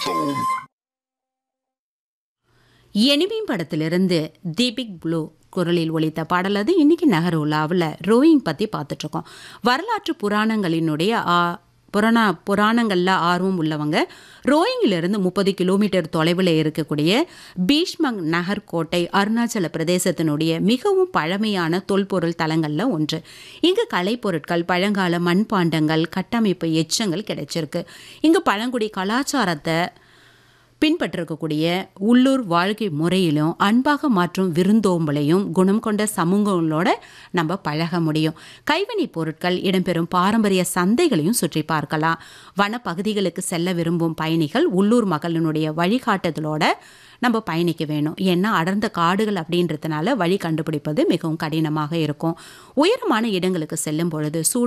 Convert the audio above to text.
எனிமீன் படத்திலிருந்து தீபிக் ப்ளூ குரலில் ஒலித்த பாடல் அது இன்னைக்கு நகர உலாவில் ரோயிங் பற்றி பார்த்துட்ருக்கோம் வரலாற்று புராணங்களினுடைய ஆ புராண புராணங்களில் ஆர்வம் உள்ளவங்க ரோயிங்கிலிருந்து முப்பது கிலோமீட்டர் தொலைவில் இருக்கக்கூடிய பீஷ்மங் நகர் கோட்டை அருணாச்சல பிரதேசத்தினுடைய மிகவும் பழமையான தொல்பொருள் தலங்களில் ஒன்று இங்கு கலைப்பொருட்கள் பழங்கால மண்பாண்டங்கள் கட்டமைப்பு எச்சங்கள் கிடைச்சிருக்கு இங்கு பழங்குடி கலாச்சாரத்தை பின்பற்றிருக்கக்கூடிய உள்ளூர் வாழ்க்கை முறையிலும் அன்பாக மாற்றும் விருந்தோம்பலையும் குணம் கொண்ட சமூகங்களோட நம்ம பழக முடியும் கைவினைப் பொருட்கள் இடம்பெறும் பாரம்பரிய சந்தைகளையும் சுற்றி பார்க்கலாம் வனப்பகுதிகளுக்கு செல்ல விரும்பும் பயணிகள் உள்ளூர் மக்களினுடைய வழிகாட்டுதலோட நம்ம பயணிக்க வேணும் ஏன்னா அடர்ந்த காடுகள் அப்படின்றதுனால வழி கண்டுபிடிப்பது மிகவும் கடினமாக இருக்கும் உயரமான இடங்களுக்கு செல்லும் பொழுது சூடு